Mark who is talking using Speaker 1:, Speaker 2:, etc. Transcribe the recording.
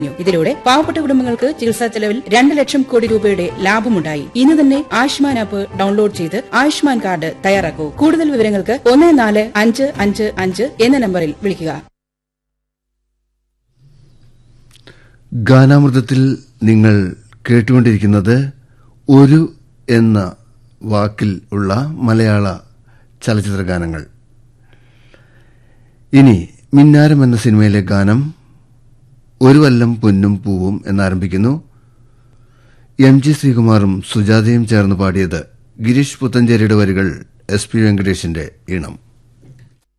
Speaker 1: ഇതിലൂടെ പാവപ്പെട്ട കുടുംബങ്ങൾക്ക് ചികിത്സാ ചെലവിൽ രണ്ട് ലക്ഷം കോടി രൂപയുടെ ലാഭമുണ്ടായി ഇന്ന് തന്നെ ആയുഷ്മാൻ ആപ്പ് ഡൗൺലോഡ് ചെയ്ത് ആയുഷ്മാൻ കാർഡ് തയ്യാറാക്കൂ കൂടുതൽ വിവരങ്ങൾക്ക് ഒന്ന് നാല് അഞ്ച് അഞ്ച് അഞ്ച് എന്ന നമ്പറിൽ വിളിക്കുക
Speaker 2: ഗാനാമൃതത്തിൽ നിങ്ങൾ കേട്ടുകൊണ്ടിരിക്കുന്നത് ഒരു എന്ന വാക്കിൽ ഉള്ള മലയാള ചലച്ചിത്ര ഗാനങ്ങൾ ഇനി മിന്നാരം എന്ന സിനിമയിലെ ഗാനം ഒരു വല്ലം പൊന്നും പൂവും എന്നാരംഭിക്കുന്നു എം ജി ശ്രീകുമാറും സുജാതയും ചേർന്ന് പാടിയത് ഗിരീഷ് പുത്തഞ്ചേരിയുടെ വരികൾ എസ് പി വെങ്കടേഷിന്റെ ഈണം